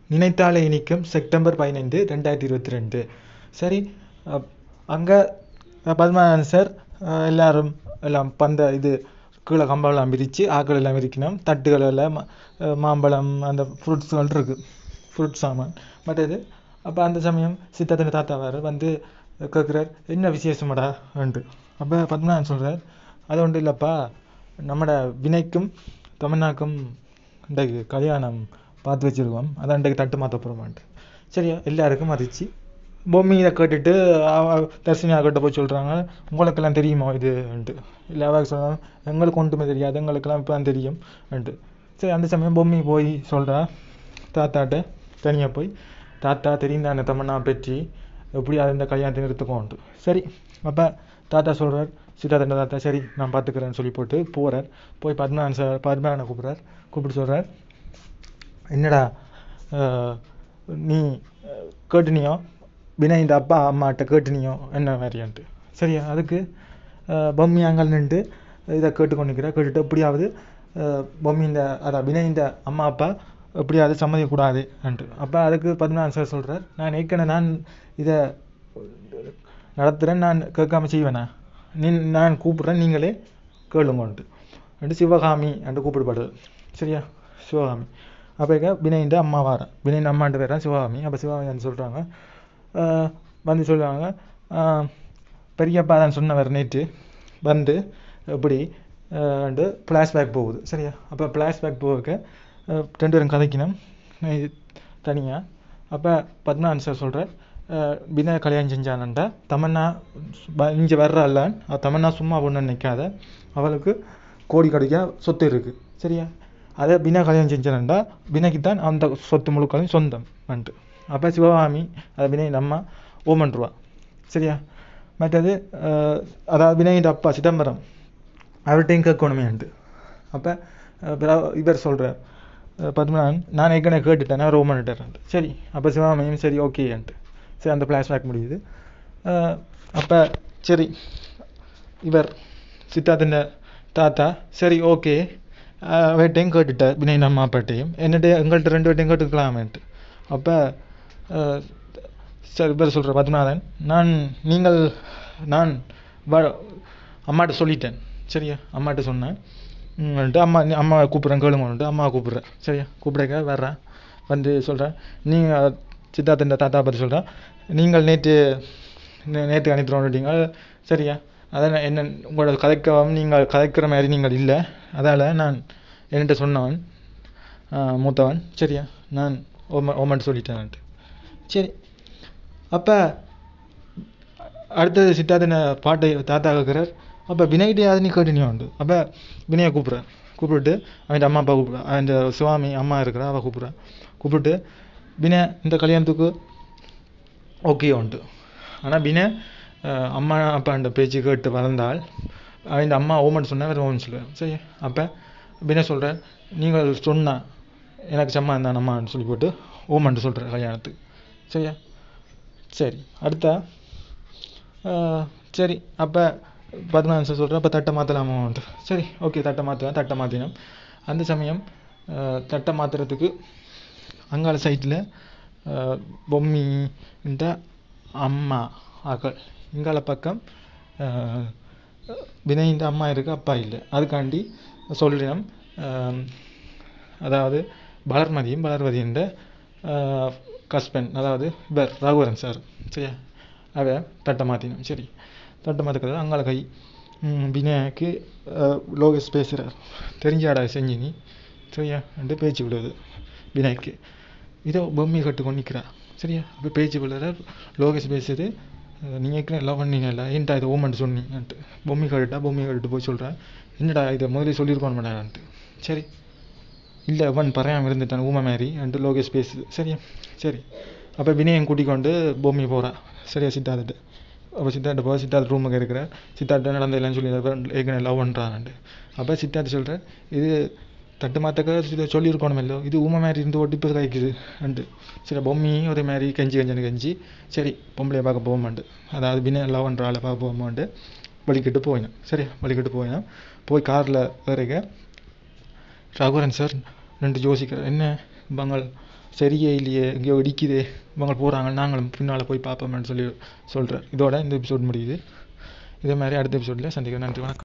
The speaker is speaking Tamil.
நினைத்தாலே இனிக்கும் செப்டம்பர் பதினைந்து ரெண்டாயிரத்தி இருபத்தி ரெண்டு சரி அங்கே பத்மநாதன் சார் அஹ், எல்லாரும் எல்லாம் பந்த இது கீழே கம்பெல்லாம் விரித்து ஆக்கள் எல்லாம் விரிக்கணும் தட்டுகள் எல்லாம் ம- அஹ், மாம்பழம் அந்த ஃப்ரூட்ஸ்கள் இருக்குது ஃப்ரூட் சாமான் மற்றது அப்போ அந்த சமயம் சித்தத்தின் தாத்தா வேறு வந்து கேட்குறார் என்ன விசேஷமாடா என்று அப்போ பத்மநாதன் சொல்கிறார் அது ஒன்றும் இல்லைப்பா நம்மட வினைக்கும் தமிழ்நாக்கும் இன்றைக்கு கல்யாணம் பார்த்து வச்சிருக்கோம் அதான் இன்றைக்கு தட்டு மாற்ற போகிறோமான்ட்டு சரியா எல்லாருக்கும் மதிச்சு பொம்மி இதை கேட்டுட்டு அவ- தர்ஷினி கிட்ட போய் சொல்கிறாங்க உங்களுக்கெல்லாம் தெரியுமா இதுன்ட்டு இல்லை அவ சொல்கிறாங்க எங்களுக்கு ஒன்றுமே தெரியாது எங்களுக்கெல்லாம் இப்போ தான் தெரியும்ன்ட்டு சரி அந்த சமயம் பொம்மி போய் சொல்கிறா தாத்தாட்ட தனியாக போய் தாத்தா தெரியும் தானே தமன்னா பற்றி எப்படியாவது இந்த கல்யாணத்தை நிறுத்துக்கோன்ட்டு சரி அப்போ தாத்தா சொல்கிறார் சித்தார்த்த தாத்தா சரி நான் பார்த்துக்கிறேன்னு சொல்லி போட்டு போகிறார் போய் பத்மநாதன் சார் பத்மநாதனை கூப்பிட்றார் கூப்பிட்டு சொல்கிறார் என்னடா அஹ், நீ அஹ், கேட்டுனியோ வினய் இந்த அப்பா அம்மாட்ட கேட்டுனியோ என்ன மாதிரியான்ட்டு சரியா அதுக்கு அஹ், பொம்மி அங்கே நின்று இதை கேட்டுக்கொண்டிருக்கிறா கேட்டுட்டு எப்படியாவது அஹ், பொம்மி இந்த அதான் வினய் இந்த அம்மா அப்பா எப்படியாவது சம்மதிக்கக்கூடாதுன்ட்டு அப்போ அதுக்கு பத்மநாதன் சார் சொல்கிறார் நான் ஏற்கனவே நான் இதை நடத்துகிறேன் நான் கேட்காம செய்வேனா நீ நான் கூப்பிட்றேன் நீங்களே கேளுங்கன்ட்டு ரெண்டு சிவகாமி என்று கூப்பிடப்படுது சரியா சிவகாமி அப்போ இங்க வினயந்த அம்மா வார வினயன் அம்மான்ட்டு பேர் தான் சிவகாமி அப்போ சிவகாமி வந்து சொல்கிறாங்க வந்து சொல்லுவாங்க ஆஹ், பெரியப்பா தான் சொன்னவர் நேற்று வந்து இப்படி அண்டு ஃப்ளாஷ்பேக் போகுது சரியா அப்போ ஃப்ளாஷ்பேக் போக ரெண்டு பேரும் கதைக்கணும் தனியாக அப்போ பத்மநாதன் சார் சொல்கிறார் வினய கல்யாணம் செஞ்சானண்டா தமன்னா இங்கே வர்றாள்லான் தமன்னா சும்மா ஒன்று நிற்காத அவளுக்கு கோடி கடிக்கா சொத்து இருக்குது சரியா அதை வினா கல்யாணம் செஞ்சானண்டா வினைக்கு தான் அந்த சொத்து முழுக்களும் சொந்தம் வந்துட்டு அப்போ சிவகாமி அதை வினய் அம்மா ஓமன்றுவா சரியா மற்றது அஹ், அதாவது வினயின் அப்பா சிதம்பரம் அவர்கிட்டையும் கேட்கணுமேன்ட்டு அப்போ இவர் சொல்கிறார் பத்மநாதன் நான் ஏற்கனவே கேட்டுட்டேன் நான் ரோமன்ட்டார் சரி அப்போ சிவகாமியும் சரி ஓகேன்ட்டு சரி அந்த ஃப்ளாஷ்பேக் முடியுது அப்போ சரி இவர் சித்தார்த்தின் தாத்தா சரி ஓகே அவர்கிட்டையும் கேட்டுட்டார் வினய் அம்மா அப்பாட்டையும் என்னட்டு எங்கள்கிட்ட ரெண்டு பேர்ட்டையும் கேட்டுக்கலாமேன்ட்டு அப்போ சார் இவர் சொல்கிற பத்மநாதன் நான் நீங்கள் நான் வ அம்மாட்ட சொல்லிட்டேன் சரியா அம்மாட்ட சொன்னேன் ம்ன்ட்டு அம்மா நீ- அம்மா கூப்பிட்றேன் கேளுங்கன்ட்டு அம்மா கூப்பிட்றேன் சரியா கூப்பிடுங்க வர்றேன் வந்து சொல்கிறேன் நீங்கள் சித்தார்த்தன் தாத்தா பற்றி சொல்கிறேன் நீங்கள் நேற்று நே- நேற்று அனுப்பிடுவோம் சரியா அதான் என்ன உங்களோட கதைக்கவும் நீங்கள் கதைக்கிற மாதிரி நீங்கள் இல்லை அதால் நான் என்கிட்ட சொன்னவன் ஆ, மூத்தவன் சரியா நான் ஓம ஓமன்ட்டு சொல்லிட்டேன்ட்டு சரி அப்போ அடுத்தது சித்தார்த்தன பாட்டை தாத்தா கேட்குறார் அப்போ வினய்கிட்டையாவது நீ கேட்டு நீ உண்டு அப்போ வினயை கூப்பிட்றேன் கூப்பிட்டு அவன் அம்மா அப்பா கூப்பிட்றா அவன் சுவாமி அம்மா இருக்கிறா அவள் கூப்பிட்றா கூப்பிட்டு வினய் இந்த கல்யாணத்துக்கு ஓகே உண்டு ஆனால் வினய் அஹ், அம்மா அப்பாண்ட பேச்சு கேட்டு வளர்ந்தால் அவன் அம்மா ஓமன் சொன்னா வேறு ஓமன் சொல்லுவேன் சரி அப்போ வினய் சொல்கிறேன் நீங்கள் சொன்னா எனக்கு சம்மா இருந்தான் அம்மான்னு சொல்லி போட்டு ஓமன்ட்டு சொல்கிறேன் கல்யாணத்துக்கு சரியா சரி அடுத்தா ஆஹ் சரி அப்போ பதினாலு சார் சொல்கிறேன் அப்போ தட்டை மாற்றலாமான்ட்டு சரி ஓகே தட்டை மாற்றலாம் தட்டை மாற்றினோம் அந்த சமயம் ஆஹ் தட்டை மாற்றுறதுக்கு அங்காள சைட்டில் பொம்மின்ற அம்மா ஆக்கள் இங்கால பக்கம் ஆஹ் வினயின்ற அம்மா இருக்கு அப்பா இல்லை அதுக்காண்டி சொல்லினோம் ஆஹ் அதாவது வளர்மதியும் வளர்வதின்ற ஹஸ்பண்ட் அதாவது இவர் ரகுவரன் சார் சரியா அவ தட்டை மாற்றினோம் சரி தட்டை மாற்றுக்கிறது அங்கால கை ம், வினயாக்கு அஹ், லோகேஷ் பேசுகிறார் தெரிஞ்சாடா செஞ்சு நீ சரியா என்று பேச்சு விடுவது வினய்க்கு இதோ பொம்மை கட்டுக்கொண்டு நிற்கிறா சரியா அப்போ பேச்சு விடுறார் லோகேஷ் பேசுறது நீங்கள் ஏற்கனவே லவ் பண்ணீங்கல்ல ஏன்டா இது ஓமன்ட்டு சொன்னீங்கன்ட்டு பொம்மை கட்டுட்டா பொம்மை கட்டு போய் சொல்கிறேன் என்னடா இதை முதல்ல சொல்லியிருக்கோம் மேடான்ட்டு சரி இல்லை அவன் பறையாமல் இருந்துட்டான் ஊமை மாதிரி அன்ட்டு லோகேஷ் பேசுது சரியா சரி அப்போ வினயம் கூட்டிக் கொண்டு பூமி போகிறா சரியா சித்தார்த்திட்ட அப்போ சித்தார்த்த போக சித்தார்த்த ரூமுக்கு இருக்கிற சித்தார்த்த நடந்த இல்லைன்னு சொல்லி ஏற்கனவே லவ் பண்ணுறான்ட்டு அப்போ சித்தார்த்த சொல்கிறேன் இது தட்டு மாத்தக்க சொல்லியிருக்கணும் இல்லோ இது ஊமை மாதிரி இருந்து ஓட்டி இப்போ கைக்குது அண்டு சரி பொம்மி ஒரே மாதிரி கெஞ்சி கஞ்சனு கெஞ்சி சரி பொம்பளையை பார்க்க போகமாண்டு அதாவது வினய லவ் பண்ணுற ஆளை பார்க்க போகமாண்டு வலிக்கிட்டு போயினேன் சரியா வலிக்கிட்டு போயினேன் போய் காரில் ஏறிக்க ரகுவரன் சார் ரெண்டு யோசிக்கிறார் என்ன பங்கள் சரியே இல்லையே எங்கேயோ இடிக்குதே இவங்க போகிறாங்க நாங்களும் பின்னால் போய் பார்ப்போமேன்னு சொல்லி சொல்கிறார் இதோட இந்த எபிசோட் முடியுது இதே மாதிரி அடுத்த எபிசோடில் சந்திக்கிறேன் நன்றி வணக்கம்